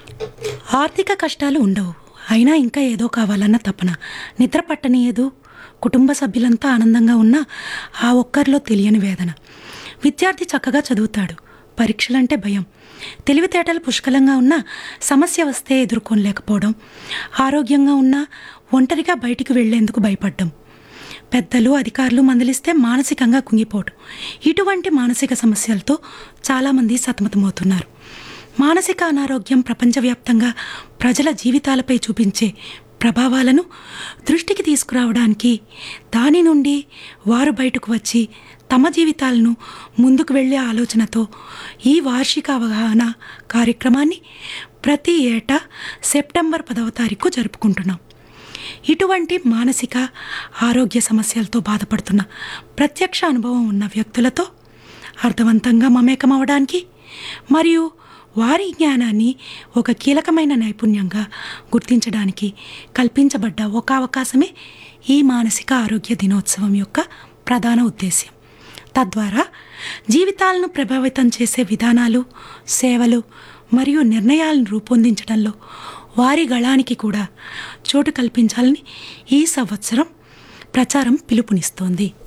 ఆర్థిక కష్టాలు ఉండవు అయినా ఇంకా ఏదో కావాలన్న తపన నిద్ర పట్టనీయదు కుటుంబ సభ్యులంతా ఆనందంగా ఉన్నా ఆ ఒక్కరిలో తెలియని వేదన విద్యార్థి చక్కగా చదువుతాడు పరీక్షలంటే భయం తెలివితేటలు పుష్కలంగా ఉన్నా సమస్య వస్తే ఎదుర్కొనలేకపోవడం ఆరోగ్యంగా ఉన్నా ఒంటరిగా బయటికి వెళ్లేందుకు భయపడ్డం పెద్దలు అధికారులు మందలిస్తే మానసికంగా కుంగిపోవడం ఇటువంటి మానసిక సమస్యలతో చాలామంది సతమతమవుతున్నారు మానసిక అనారోగ్యం ప్రపంచవ్యాప్తంగా ప్రజల జీవితాలపై చూపించే ప్రభావాలను దృష్టికి తీసుకురావడానికి దాని నుండి వారు బయటకు వచ్చి తమ జీవితాలను ముందుకు వెళ్ళే ఆలోచనతో ఈ వార్షిక అవగాహన కార్యక్రమాన్ని ప్రతి ఏటా సెప్టెంబర్ పదవ తారీఖు జరుపుకుంటున్నాం ఇటువంటి మానసిక ఆరోగ్య సమస్యలతో బాధపడుతున్న ప్రత్యక్ష అనుభవం ఉన్న వ్యక్తులతో అర్థవంతంగా మమేకమవడానికి మరియు వారి జ్ఞానాన్ని ఒక కీలకమైన నైపుణ్యంగా గుర్తించడానికి కల్పించబడ్డ ఒక అవకాశమే ఈ మానసిక ఆరోగ్య దినోత్సవం యొక్క ప్రధాన ఉద్దేశ్యం తద్వారా జీవితాలను ప్రభావితం చేసే విధానాలు సేవలు మరియు నిర్ణయాలను రూపొందించడంలో వారి గళానికి కూడా చోటు కల్పించాలని ఈ సంవత్సరం ప్రచారం పిలుపునిస్తోంది